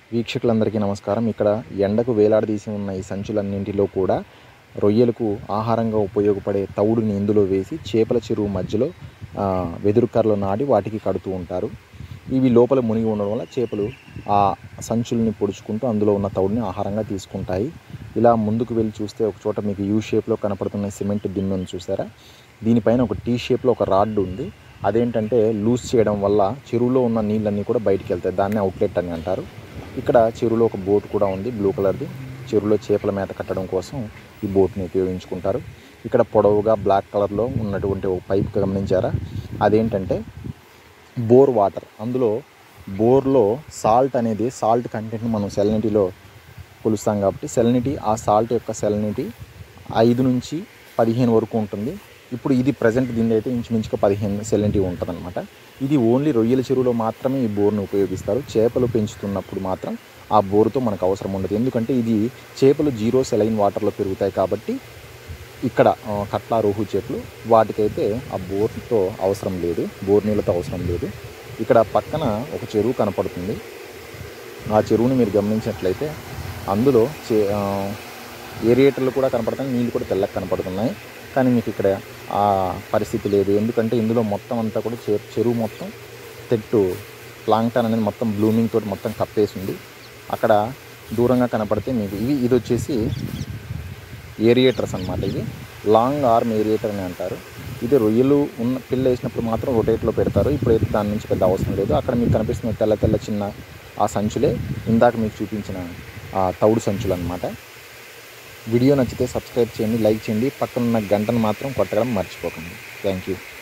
వీక్షకులందరికీ నమస్కారం ఇక్కడ ఎండకు వేలాడదీసి ఉన్న ఈ సంచులన్నింటిలో కూడా రొయ్యలకు ఆహారంగా ఉపయోగపడే తౌడుని ఇందులో వేసి చేపల చెరువు మధ్యలో ఆ, వెదురు కర్రలు నాటి వాటికి కడుతూ ఉంటారు ఇవి లోపల మునిగి ఉండడం వల్ల చేపలు ఆ సంచుల్ని పొడుచుకుంటూ అందులో ఉన్న తౌడుని ఆహారంగా తీసుకుంటాయి ఇలా ముందుకు వెళ్ళి చూస్తే ఒక చోట మీకు యూ షేప్లో కనపడుతున్న సిమెంట్ దిమ్మె ఉంది చూసారా దీనిపైన ఒక టీ షేప్లో ఒక రాడ్ ఉంది అదేంటంటే లూజ్ చేయడం వల్ల చెరువులో ఉన్న నీళ్ళన్నీ కూడా బయటికి వెళ్తాయి దాన్ని అవుట్లెట్ అని అంటారు ఇక్కడ చెరువులో ఒక బోట్ కూడా ఉంది బ్లూ కలర్ది చెరువులో చేపల మేత కట్టడం కోసం ఈ బోట్ని ఉపయోగించుకుంటారు ఇక్కడ పొడవుగా బ్లాక్ కలర్లో ఉన్నటువంటి ఒక పైప్ గమనించారా అదేంటంటే బోర్ వాటర్ అందులో బోర్లో సాల్ట్ అనేది సాల్ట్ కంటెంట్ని మనం సెలనిటీలో కొలుస్తాం కాబట్టి సెలనిటీ ఆ సాల్ట్ యొక్క సెలనిటీ ఐదు నుంచి పదిహేను వరకు ఉంటుంది ఇప్పుడు ఇది ప్రజెంట్ దీని అయితే ఇంచుమించుగా పదిహేను సెలనిటీ ఉంటుందన్నమాట ఇది ఓన్లీ రొయ్యల చెరువులో మాత్రమే ఈ బోర్ను ఉపయోగిస్తారు చేపలు పెంచుతున్నప్పుడు మాత్రం ఆ బోరుతో మనకు అవసరం ఉండదు ఎందుకంటే ఇది చేపలు జీరో సెలైన్ వాటర్లో పెరుగుతాయి కాబట్టి ఇక్కడ ఆ, కట్ల రోహు చేపలు వాటికైతే ఆ బోర్తో అవసరం లేదు బోర్ నీళ్ళతో అవసరం లేదు ఇక్కడ పక్కన ఒక చెరువు కనపడుతుంది ఆ చెరువుని మీరు గమనించినట్లయితే అందులో చే ఆ, ఏరియేటర్లు కూడా కనపడుతున్నాయి నీళ్ళు కూడా తెల్లగా కనపడుతున్నాయి కానీ మీకు ఇక్కడ ఆ పరిస్థితి లేదు ఎందుకంటే ఇందులో మొత్తం అంతా కూడా చె చెరువు మొత్తం తెట్టు ప్లాంక్టన్ అనేది మొత్తం బ్లూమింగ్ తోటి మొత్తం కప్పేసి ఉంది అక్కడ దూరంగా కనపడితే మీకు ఇవి ఇది వచ్చేసి ఏరియేటర్స్ అన్నమాట ఇవి లాంగ్ ఆర్మ్ ఏరియేటర్ అని అంటారు ఇది రొయ్యలు ఉన్న పిల్ల వేసినప్పుడు మాత్రం రొటేట్లో పెడతారు ఇప్పుడైతే దాని నుంచి పెద్ద అవసరం లేదు అక్కడ మీకు కనిపిస్తున్న తెల్ల తెల్ల చిన్న ఆ సంచులే ఇందాక మీకు చూపించిన ఆ తౌడు సంచులు అనమాట వీడియో నచ్చితే సబ్స్క్రైబ్ చేయండి లైక్ చేయండి పక్కన ఉన్న గంటను మాత్రం కొట్టడం మర్చిపోకండి థ్యాంక్ యూ